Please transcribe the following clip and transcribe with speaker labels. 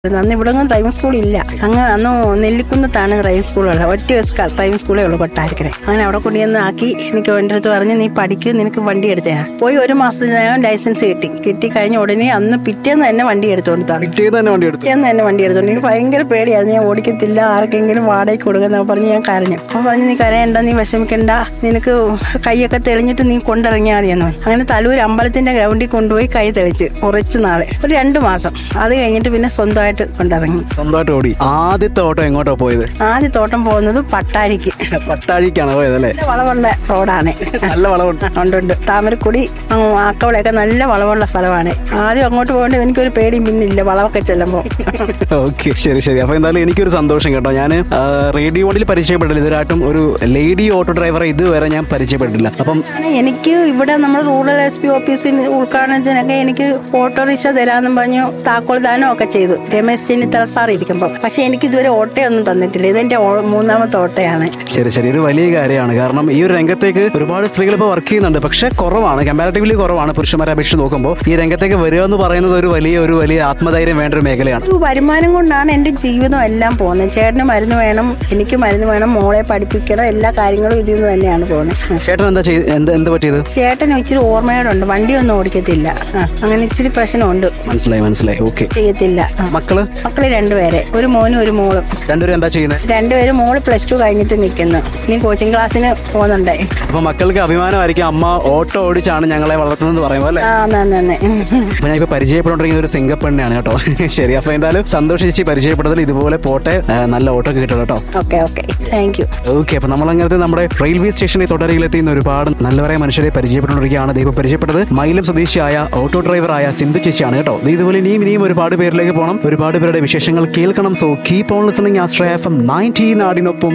Speaker 1: അന്ന് ഇവിടെ driving school ഇല്ല അങ്ങ് അന്ന് നെല്ലിക്കുന്നത്താണ് ഡ്രൈവിംഗ് സ്കൂളുള്ളത് ഒറ്റ ദിവസം ഡ്രൈവിംഗ് സ്കൂളേ ഉള്ളൂ കൊട്ടാരക്കര അങ്ങനെ അവിടെ കൊണ്ടുവന്ന് ആക്കി എനിക്ക് എൻ്റെ അടുത്ത് പറഞ്ഞ് നീ പഠിക്ക് നിനക്ക് വണ്ടി എടുത്തേരാ പോയി ഒരു മാസത്തിനകം ലൈസൻസ് കിട്ടി കിട്ടി കഴിഞ്ഞ ഉടനെ അന്ന് പിറ്റേന്ന് തന്നെ വണ്ടി എടുത്തുകൊണ്ട് തന്നു
Speaker 2: പിറ്റേന്ന് തന്നെ വണ്ടി എടുത്തു
Speaker 1: പിറ്റേന്ന് തന്നെ വണ്ടി എടുത്തോണ്ട് എനിക്ക് ഭയങ്കര പേടിയായിരുന്നു ഞാൻ ഓടിക്കത്തില്ല ആർക്കെങ്കിലും വാടകയ്ക്ക് കൊടുക്കുന്ന പറഞ്ഞ് ഞാൻ കരഞ്ഞു അപ്പൊ പറഞ്ഞ് നീ കരയണ്ട നീ വിഷമിക്കണ്ട നിനക്ക് കൈയൊക്കെ തെളിഞ്ഞിട്ട് നീ കൊണ്ടിറങ്ങിയാൽ മതിയെന്ന് പറഞ്ഞു. അങ്ങനെ തലൂർ അമ്പലത്തിന്റെ ഗ്രൗണ്ടിൽ കൊണ്ടുപോയി കൈ തെളിച്ച് കുറച്ച് നാള് ഒരു രണ്ട് മാസം അത് കഴിഞ്ഞിട്ട് പിന്നെ സ്വന്തമായിട്ട് കൊണ്ടിറങ്ങി
Speaker 2: സ്വന്തമായിട്ട് ഓടി ആദ്യത്തെ ഓട്ടോ എങ്ങോട്ടാ പോയത്
Speaker 1: ആദ്യ തോട്ടം പോകുന്നത് പട്ടാരിക്ക്
Speaker 2: പട്ടാഴിക്കാണ് പോയത് അല്ലേ
Speaker 1: നല്ല വളവുള്ള റോഡാണ്
Speaker 2: നല്ല വളവുണ്ട്
Speaker 1: ഉണ്ട് ഉണ്ട് താമരക്കുടി അങ്ങ് ആക്കവളയൊക്കെ നല്ല വളവുള്ള സ്ഥലമാണ് ആദ്യം അങ്ങോട്ട് പോകേണ്ട എനിക്കൊരു പേടിയും പിന്നില്ല വളവൊക്കെ ചെല്ലുമ്പോൾ
Speaker 2: ഓക്കെ ശരി ശരി അപ്പൊ എന്തായാലും എനിക്കൊരു സന്തോഷം കേട്ടോ ഞാൻ റേഡിയോ വണ്ടിയിൽ പരിചയപ്പെട്ടില്ല ഇതുവരായിട്ടും ഒരു ലേഡി ഓട്ടോ ഡ്രൈവറെ ഇതുവരെ ഞാൻ പരിചയപ്പെട്ടില്ല അപ്പം
Speaker 1: ആണ് എനിക്ക് ഇവിടെ നമ്മൾ റൂറൽ എസ് പി ഓഫീസിന് ഉദ്ഘാടനത്തിനൊക്കെ എനിക്ക് ഓട്ടോറിക്ഷ തരാമെന്നും പറഞ്ഞു താക്കോൽ ദാനം ഒക്കെ ചെയ്തു രമേശ് ചെന്നിത്തല സാർ ഇരിക്കുമ്പോൾ പക്ഷെ എനിക്ക് ഇതുവരെ ഓട്ടയൊന്നും തന്നിട്ടില്ല ഇതെന്റെ ഓ- മൂന്നാമത്തെ ഓട്ടയാണ്
Speaker 2: ശരി ശരി ഒരു വലിയ കാര്യമാണ് കാരണം ഈ ഒരു രംഗത്തേക്ക് ഒരുപാട് സ്ത്രീകൾ ഇപ്പോൾ വർക്ക് ചെയ്യുന്നുണ്ട് പക്ഷെ കുറവാണ് കമ്പാരിറ്റീവ്ലി കുറവാണ് പുരുഷന്മാരെ അപേക്ഷിച്ച് നോക്കുമ്പോൾ ഈ രംഗത്തേക്ക് വരിക എന്ന് പറയുന്നത് ഒരു വലിയ ഒരു വലിയ ആത്മധൈര്യം വേണ്ട ഒരു മേഖലയാണ്
Speaker 1: ഒരു വരുമാനം കൊണ്ടാണ് എന്റെ ജീവിതം എല്ലാം പോകുന്നത് ചേട്ടന് മരുന്ന് വേണം എനിക്ക് മരുന്ന് വേണം മോളെ പഠിപ്പിക്കണം എല്ലാ കാര്യങ്ങളും ഇതിൽ നിന്ന് തന്നെയാണ് പോകുന്നത്
Speaker 2: ചേട്ടൻ എന്താ ചെയ്ത് എന്ത് എന്ത് പറ്റിയത്
Speaker 1: ചേട്ടന് ഇച്ചിരി ഓർമ്മയോടുണ്ട് വണ്ടിയൊന്നും ഓടിക്കത്തില്ല ആ, അങ്ങനെ ഇച്ചിരി പ്രശ്നമുണ്ട്
Speaker 2: മനസ്സിലായി മനസ്സിലായി ഓക്കെ
Speaker 1: ചെയ്യത്തില്ല ആ.
Speaker 2: മക്കള്
Speaker 1: മക്കള് രണ്ടുപേരെ ഒരു മോനും ഒരു മോളും
Speaker 2: രണ്ടുപേരും എന്താ ചെയ്യുന്നത്
Speaker 1: രണ്ടുപേരും മോള് പ്ലസ് ടു കഴിഞ്ഞിട്ട് നിൽക്കുന്നു ഇനി കോച്ചിങ് ക്ലാസ്സിന് പോകുന്നുണ്ടേ
Speaker 2: അപ്പൊ മക്കൾക്ക് അഭിമാനമായിരിക്കും അമ്മ ഓട്ടോ ഓടിച്ചാണ് ഞങ്ങളെ വളർത്തുന്നത് പറയുമ്പോൾ അല്ലേ
Speaker 1: ആ നന്ദി നന്ദി
Speaker 2: അപ്പൊ ഞാൻ ഇപ്പൊ പരിചയപ്പെട്ടുകൊണ്ടിരിക്കുന്ന ഒരു സിംഗപ്പെണ്ണയാണ് കേട്ടോ ശരി അപ്പൊ എന്തായാലും സന്തോഷിച്ച് പരിചയപ്പെടുന്നതിൽ ഇതുപോലെ പോട്ടെ ആ, നല്ല ഓട്ടോ കിട്ടും കേട്ടോ
Speaker 1: okay okay thank you
Speaker 2: okay അപ്പൊ നമ്മൾ അങ്ങനത്തെ നമ്മുടെ റെയിൽവേ സ്റ്റേഷനിൽ തൊട്ടരികിലെത്തിയുന്ന ഒരുപാട് നല്ലവരായ മനുഷ്യരെ പരിചയപ്പെട്ടുകൊണ്ടിരിക്കുകയാണ് ദൈവം പരിചയപ്പെട്ടത് മൈലം സ്വദേശിയായ ഓട്ടോ ഡ്രൈവറായ സിന്ധു ചേച്ചിയാണ് കേട്ടോ ദേ ഇതുപോലെ ഇനിയും ഇനിയും ഒരുപാട് പേരിലേക്ക് പോകണം ഒരുപാട് പേരുടെ വിശേഷങ്ങൾ കേൾക്കണം so keep on listening Ashraya F M nineteen നാടിനൊപ്പം